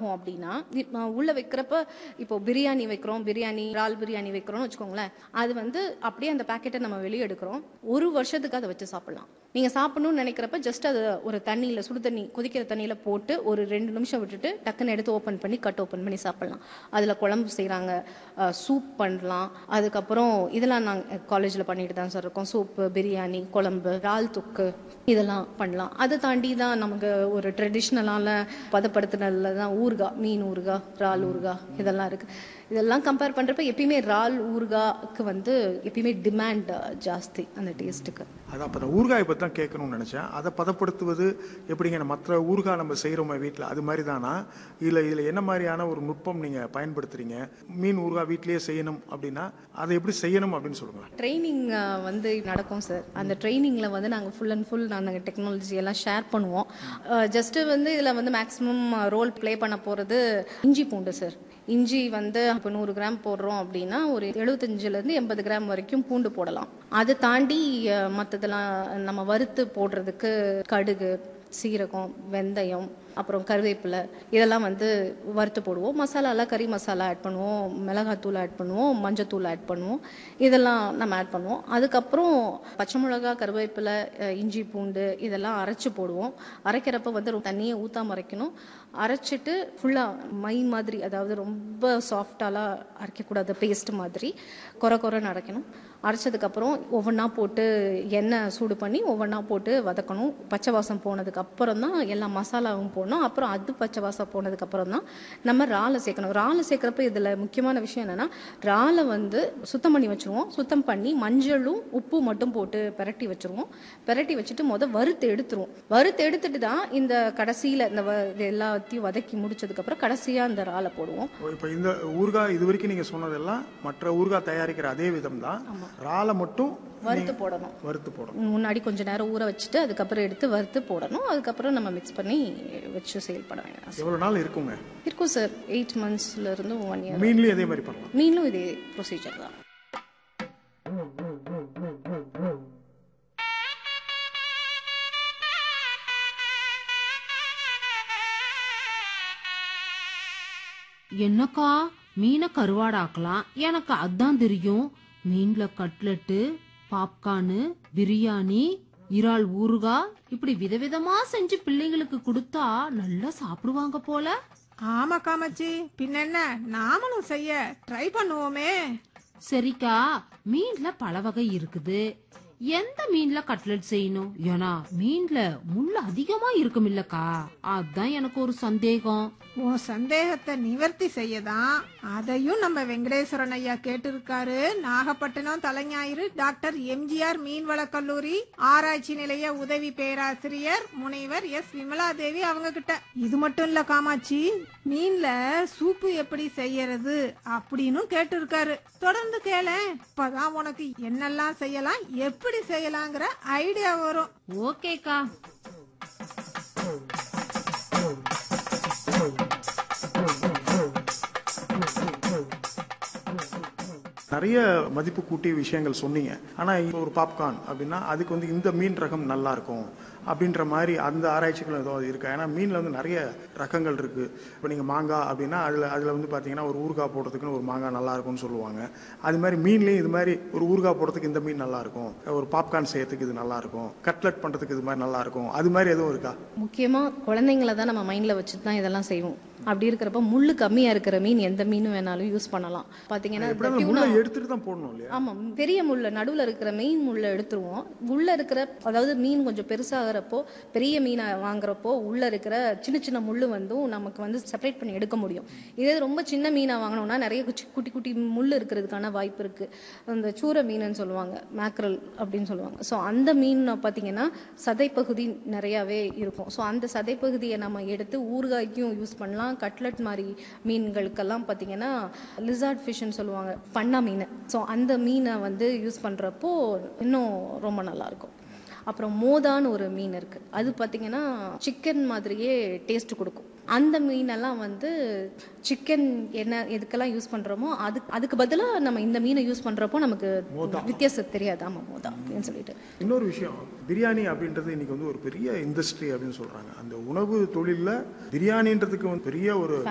ஆகும் அப்படின்னா இப்ப உள்ள வைக்கிறப்ப இப்போ பிரியாணி வைக்கிறோம் பிரியாணி இறால் பிரியாணி வைக்கிறோம்னு வச்சுக்கோங்களேன் அது வந்து அப்படியே அந்த பாக்கெட்டை நம்ம வெளியே எடுக்கிறோம் ஒரு வருஷத்துக்கு அதை வச்சு சாப்பிடலாம் நீங்க சாப்பிடணும்னு நினைக்கிறப்ப ஜஸ்ட் அது ஒரு தண்ணியில சுடு தண்ணி கொதிக்கிற தண்ணியில போட்டு ஒரு ரெண்டு நிமிஷம் விட்டுட்டு டக்குன்னு எடுத்து ஓப்பன் பண்ணி கட் ஓப்பன் பண்ணி சாப்பிடலாம் அதுல குழம்பு செய்றாங்க சூப் பண்ணலாம் அதுக்கப்புறம் இதெல்லாம் நாங்கள் காலேஜில் பண்ணிட்டு தான் சார் இருக்கோம் சூப்பு பிரியாணி குழம்பு இறால் தொக்கு இதெல்லாம் பண்ணலாம் அதை தாண்டி தான் நமக்கு ஒரு ட்ரெடிஷ்னலான பதப்படுத்தினதுல தான் ஊறுகாய் மீன் ஊறுகாய் இறால் ஊறுகாய் இதெல்லாம் இருக்கு இதெல்லாம் கம்பேர் பண்றப்ப எப்பயுமே இறால் ஊறுகாய்க்கு வந்து எப்பயுமே டிமாண்ட் ஜாஸ்தி அந்த டேஸ்ட்டுக்கு அதான் அப்போ ஊறுகாயை பற்றி தான் கேட்கணும்னு நினச்சேன் அதை பதப்படுத்துவது எப்படிங்க மற்ற ஊறுகாய் நம்ம செய்கிறோமே வீட்டில் அது மாதிரி தானா இல்லை இதில் என்ன மாதிரியான ஒரு நுட்பம் நீங்கள் பயன்படுத்துறீங்க மீன் ஊறுகாய் வீட்டிலேயே செய்யணும் அப்படின்னா அதை எப்படி செய்யணும் அப்படின்னு சொல்லுங்களேன் ட்ரைனிங் வந்து நடக்கும் சார் அந்த ட்ரைனிங்ல வந்து நாங்கள் ஃபுல் அண்ட் ஃபுல் நாங்கள் டெக்னாலஜி எல்லாம் ஷேர் பண்ணுவோம் ஜஸ்ட் வந்து இதில் வந்து மேக்ஸிமம் ரோல் ப்ளே பண்ண போகிறது இஞ்சி பூண்டு சார் இஞ்சி வந்து இப்போ நூறு கிராம் போடுறோம் அப்படின்னா ஒரு எழுபத்தஞ்சிலேருந்து எண்பது கிராம் வரைக்கும் பூண்டு போடலாம் அதை தாண்டி மற்றதெல்லாம் நம்ம வறுத்து போடுறதுக்கு கடுகு சீரகம் வெந்தயம் அப்புறம் கருவேப்பிலை இதெல்லாம் வந்து வறுத்து போடுவோம் மசாலாலாம் கறி மசாலா ஆட் பண்ணுவோம் மிளகாத்தூள் ஆட் பண்ணுவோம் மஞ்சத்தூள் ஆட் பண்ணுவோம் இதெல்லாம் நம்ம ஆட் பண்ணுவோம் அதுக்கப்புறம் பச்சை மிளகா கருவேப்பிலை அஹ், இஞ்சி பூண்டு இதெல்லாம் அரைச்சு போடுவோம் அரைக்கிறப்ப வந்து ரொம்ப தண்ணியை ஊற்றாம அரைக்கணும் அரைச்சிட்டு ஃபுல்லாக மை மாதிரி அதாவது ரொம்ப சாஃப்டாலாம் அரைக்கக்கூடாது பேஸ்ட் மாதிரி குறை குறைன்னு அரைக்கணும் அரைச்சதுக்கப்புறம் ஒவ்வொன்றா போட்டு எண்ணெய் சூடு பண்ணி ஒவ்வொன்றா போட்டு வதக்கணும் பச்சை வாசம் போனதுக்கு அப்புறம் தான் எல்லா மசாலாவும் போடணும் அப்புறம் அது பச்சை வாசம் போனதுக்கு அப்புறம் தான் நம்ம இறாலை சேர்க்கணும் இறாலை சேர்க்குறப்ப இதில் முக்கியமான விஷயம் என்னன்னா இறாலை வந்து சுத்தம் பண்ணி வச்சிருவோம் சுத்தம் பண்ணி மஞ்சளும் உப்பு மட்டும் போட்டு பிரட்டி வச்சிருவோம் பிரட்டி வச்சுட்டு முத வறுத்து எடுத்துருவோம் வறுத்து எடுத்துட்டு தான் இந்த கடைசியில் இந்த வ- இது எல்லாத்தையும் வதக்கி முடிச்சதுக்கப்புறம் கடைசியாக இந்த இறாலை போடுவோம் இப்போ இந்த ஊறுகாய் இது வரைக்கும் நீங்கள் சொன்னதெல்லாம் மற்ற ஊறுகாய் தயாரிக்கிற அதே விதம் தான் இறாலை மட்டும் வறுத்து போடணும் வறுத்து போடணும் முன்னாடி கொஞ்ச நேரம் ஊற வச்சுட்டு அதுக்கப்புறம் எடுத்து வறுத்து போடணும் அதுக்கப்புறம் நம்ம மிக்ஸ் பண்ணி வச்சு சேல் பண்ண வேண்டாம் எவ்வளோ நாள் இருக்குங்க இருக்கும் சார் எயிட் மந்த்ஸ்ல இருந்து ஒன் இயர் மீன்லேயும் அதே மாதிரி பண்ணலாம் மீனும் இதே ப்ரொசீஜர் தான் என்னக்கா மீனை கருவாடாக்கலாம் எனக்கு அதான் தெரியும் மீன்ல கட்லெட்டு பாப்கார்னு பிரியாணி இறால் ஊறுகாய் இப்படி விதவிதமா செஞ்சு பிள்ளைங்களுக்கு கொடுத்தா நல்லா சாப்பிடுவாங்க போல ஆமா காமச்சி பின்ன என்ன நாமளும் செய்ய ட்ரை பண்ணுவோமே சரிக்கா மீன்ல பல வகை இருக்குது எந்த மீன்ல கட்லெட் செய்யணும் ஏன்னா மீன்ல முள் அதிகமா இருக்கும் இல்லக்கா அதான் எனக்கு ஒரு சந்தேகம் உன் சந்தேகத்தை நிவர்த்தி செய்யதான் அதையும் நம்ம வெங்கடேஸ்வரன் ஐயா கேட்டிருக்காரு நாகப்பட்டினம் தலைஞாயிறு டாக்டர் எம்ஜிஆர் மீன்வள கல்லூரி ஆராய்ச்சி நிலைய உதவி பேராசிரியர் முனைவர் எஸ் விமலாதேவி அவங்க கிட்ட இது மட்டும் இல்ல காமாட்சி மீன்ல சூப்பு எப்படி செய்யறது அப்படின்னு கேட்டிருக்காரு தொடர்ந்து கேள இப்பதான் உனக்கு என்னெல்லாம் செய்யலாம் எப்படி செய்யலாங்கிற ஐடியா வரும் ஓகேக்கா நிறைய மதிப்பு கூட்டிய விஷயங்கள் சொன்னீங்க ஆனால் இப்போ ஒரு பாப்கார்ன் அப்படின்னா அதுக்கு வந்து இந்த மீன் ரகம் நல்லா இருக்கும் அப்படின்ற மாதிரி அந்த ஆராய்ச்சிகள் ஏதோ இருக்கா ஏன்னா மீனில் வந்து நிறைய ரகங்கள் இருக்கு இப்போ நீங்கள் மாங்காய் அப்படின்னா அதில் அதில் வந்து பார்த்தீங்கன்னா ஒரு ஊறுகாய் போடுறதுக்குன்னு ஒரு மாங்காய் நல்லா இருக்கும்னு சொல்லுவாங்க அது மாதிரி மீன்லேயும் இது மாதிரி ஒரு ஊறுகாய் போடுறதுக்கு இந்த மீன் நல்லா இருக்கும் ஒரு பாப்கார்ன் செய்யறதுக்கு இது நல்லா இருக்கும் கட்லெட் பண்ணுறதுக்கு இது மாதிரி நல்லா இருக்கும் அது மாதிரி எதுவும் இருக்கா முக்கியமா குழந்தைங்கள தான் நம்ம மைண்ட்ல வச்சுட்டு தான் இதெல்லாம் செய்வோம் அப்படி இருக்கிறப்ப முள்ளு கம்மியா இருக்கிற மீன் எந்த மீனும் வேணாலும் யூஸ் பண்ணலாம் பாத்தீங்கன்னா எப்படி இந்த அந்த tuna- முள்ளை எடுத்துட்டு தான் போடணும் இல்லையா ஆமா பெரிய முள்ள நடுவுல இருக்கிற மெயின் முள்ள எடுத்துருவோம் உள்ள இருக்கிற அதாவது மீன் கொஞ்சம் பெருசாகிறப்போ பெரிய மீனை வாங்குறப்போ உள்ள இருக்கிற சின்ன சின்ன முள்ளு வந்து நமக்கு வந்து செப்பரேட் பண்ணி எடுக்க முடியும் இதே ரொம்ப சின்ன மீனை வாங்கினோம்னா நிறைய குச்சி- குட்டி குட்டி முள் இருக்கிறதுக்கான வாய்ப்பு இருக்கு அந்த சூர மீனுன்னு சொல்லுவாங்க மேக்ரல் அப்படின்னு சொல்லுவாங்க ஸோ அந்த மீன் பார்த்தீங்கன்னா சதைப்பகுதி நிறையாவே இருக்கும் ஸோ அந்த சதைப்பகுதியை நம்ம எடுத்து ஊறுகாய்க்கும் யூஸ் பண்ணலாம் கட்லட் மாதிரி மீன்களுக்கெல்லாம் பார்த்தீங்கன்னா லிசார்ட் ஃபிஷ்னு சொல்லுவாங்க பண்ணா மீன் ஸோ அந்த மீனை வந்து யூஸ் பண்ணுறப்போ இன்னும் ரொம்ப நல்லா இருக்கும் அப்புறம் மோதான்னு ஒரு மீன் இருக்கு அது பார்த்தீங்கன்னா சிக்கன் மாதிரியே டேஸ்ட் கொடுக்கும் அந்த மீனெல்லாம் வந்து சிக்கன் என்ன எதுக்கெல்லாம் யூஸ் பண்றோமோ அது அதுக்கு பதிலாக நம்ம இந்த மீனை யூஸ் பண்றப்போ நமக்கு வித்தியாசம் தெரியாது ஆமா மோதா அப்படின்னு சொல்லிட்டு இன்னொரு விஷயம் பிரியாணி அப்படின்றது இன்னைக்கு வந்து ஒரு பெரிய இண்டஸ்ட்ரி அப்படின்னு சொல்றாங்க அந்த உணவு தொழில்ல பிரியாணின்றதுக்கு வந்து பெரிய ஒரு